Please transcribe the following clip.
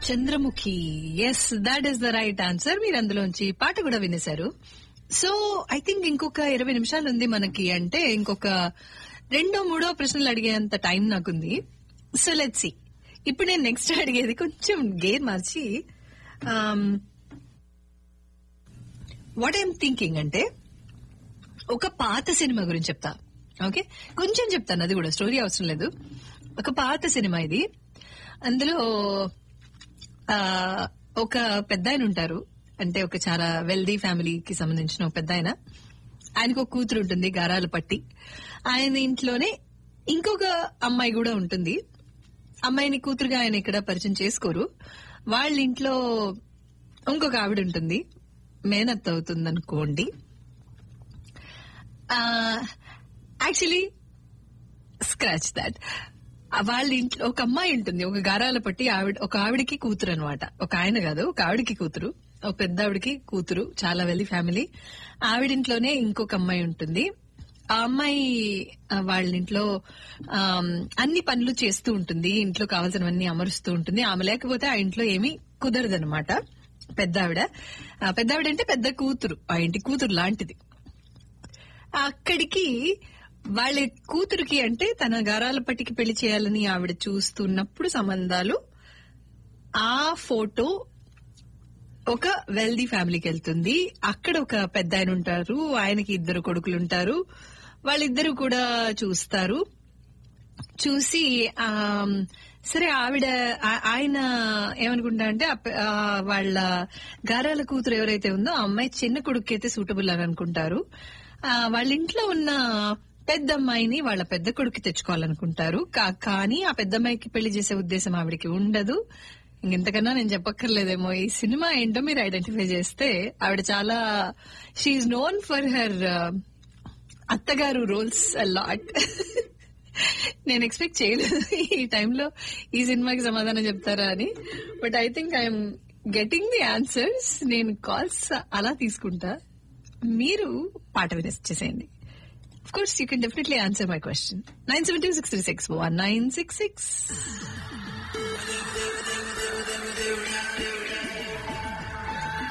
Chandramukhi yes that is the right answer మీరు అందులోంచి పాట కూడా వినేశారు సో ఐ థింక్ ఇంకొక ఇరవై నిమిషాలు ఉంది మనకి అంటే ఇంకొక రెండో మూడో ప్రశ్నలు అడిగేంత టైం నాకుంది సో లెట్ సి ఇప్పుడు నేను నెక్స్ట్ అడిగేది కొంచెం గేర్ మార్చి వాట్ ఐఎమ్ థింకింగ్ అంటే ఒక పాత సినిమా గురించి చెప్తా ఓకే కొంచెం చెప్తాను అది కూడా స్టోరీ అవసరం లేదు ఒక పాత సినిమా ఇది అందులో ఆ, ఒక పెద్ద ఆయన ఉంటారు అంటే ఒక చాలా వెల్దీ ఫ్యామిలీకి సంబంధించిన ఒక పెద్ద ఆయన ఆయనకు ఒక కూతురు ఉంటుంది గారాలు పట్టి ఆయన ఇంట్లోనే ఇంకొక అమ్మాయి కూడా ఉంటుంది అమ్మాయిని కూతురుగా ఆయన ఇక్కడ పరిచయం చేసుకోరు వాళ్ళ ఇంట్లో ఇంకొక ఆవిడ ఉంటుంది మేనత్త అవుతుంది అనుకోండి యాక్చువల్లీ స్క్రాచ్ దాట్ వాళ్ళ ఇంట్లో ఒక అమ్మాయి ఉంటుంది ఒక గారాల పట్టి ఆవిడ ఒక ఆవిడకి కూతురు అనమాట ఒక ఆయన కాదు ఒక ఆవిడకి కూతురు ఒక పెద్ద ఆవిడకి కూతురు చాలా వెల్లి ఫ్యామిలీ ఆవిడింట్లోనే ఇంకొక అమ్మాయి ఉంటుంది ఆ అమ్మాయి ఆ, వాళ్ళ ఇంట్లో ఆమ్, అన్ని పనులు చేస్తూ ఉంటుంది ఇంట్లో కావాల్సినవన్నీ అమరుస్తూ ఉంటుంది ఆమె లేకపోతే ఆ ఇంట్లో ఏమీ కుదరదనమాట పెద్ద ఆవిడ ఆ, పెద్ద ఆవిడ అంటే పెద్ద కూతురు ఆ ఇంటి కూతురు లాంటిది అక్కడికి వాళ్ళ కూతురికి అంటే తన గారాల పట్టికి పెళ్లి చేయాలని ఆవిడ చూస్తున్నప్పుడు సంబంధాలు ఆ ఫోటో ఒక వెల్దీ ఫ్యామిలీకి వెళ్తుంది అక్కడ ఒక పెద్ద ఆయన ఉంటారు ఆయనకి ఇద్దరు కొడుకులు ఉంటారు వాళ్ళిద్దరూ కూడా చూస్తారు చూసి ఆ సరే ఆవిడ ఆ- ఆయన ఏమనుకుంటా అంటే ఆ పె- ఆ వాళ్ళ గారాల కూతురు ఎవరైతే ఉందో ఆ అమ్మాయి చిన్న కొడుకు అయితే సూటబుల్ అని అనుకుంటారు ఆ, వాళ్ళ ఇంట్లో ఉన్న పెద్ద అమ్మాయిని వాళ్ళ పెద్ద కొడుకు తెచ్చుకోవాలనుకుంటారు కా- కానీ ఆ పెద్ద అమ్మాయికి పెళ్లి చేసే ఉద్దేశం ఆవిడకి ఉండదు ఇంతకన్నా నేను చెప్పక్కర్లేదేమో ఈ సినిమా ఏంటో మీరు ఐడెంటిఫై చేస్తే ఆవిడ చాలా షీఈ్ నోన్ ఫర్ హర్ అత్తగారు రోల్స్ లాట్ నేను ఎక్స్పెక్ట్ చేయలేదు ఈ టైంలో ఈ సినిమాకి సమాధానం చెప్తారా అని but I think I'm getting the answers నేను కాల్స్ అలా తీసుకుంటా మీరు పాట వినేసేయండి Of course, you can definitely answer my question. 972 636 1966.